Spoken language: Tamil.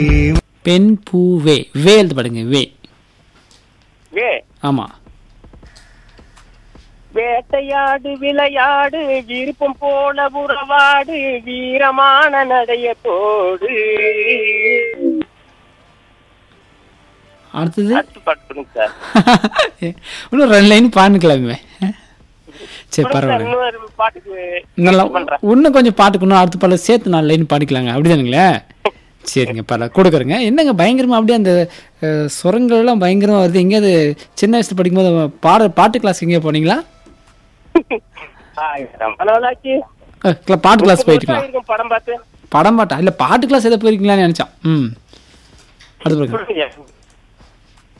பெண் பூவே வே எழுத்து பாடுங்க வே வே ஆமா வேட்டையாடு விளையாடு விருப்பம் போல உறவாடு வீரமான நடைய போடு அடுத்தது அடுத்து பாட்டு சார் இன்னும் ரெண்டு லைன் பாடுக்கலாமே சரி பரவாயில்ல இன்னொரு பாட்டுக்கு நல்லா பண்றேன். இன்னும் கொஞ்சம் பாட்டுக்கணும் அடுத்த பல சேர்த்து நாலு லைன் பாடிக்கலாங்க அப்படிதானுங்களே சரிங்க பரவாயில்ல கொடுக்குறேங்க என்னங்க பயங்கரமா அப்படியே அந்த அஹ், சுரங்கள் எல்லாம் பயங்கரமா வருது எங்கேயாவது சின்ன வயசுல படிக்கும்போது பாட பாட்டு கிளாஸ் எங்கேயா போனீங்களா ஆ, ரொம்ப நாளாச்சு அஹ், கிளா- பாட்டு கிளாஸ் போயிட்டுக்கலாம் இருக்கும் படம் பார்த்து படம் பாட்டா இல்ல பாட்டு கிளாஸ் எதை போயிருக்கீங்களான்னு நினைச்சான் ம் அடுத்து பாருங்க சொல்லுங்க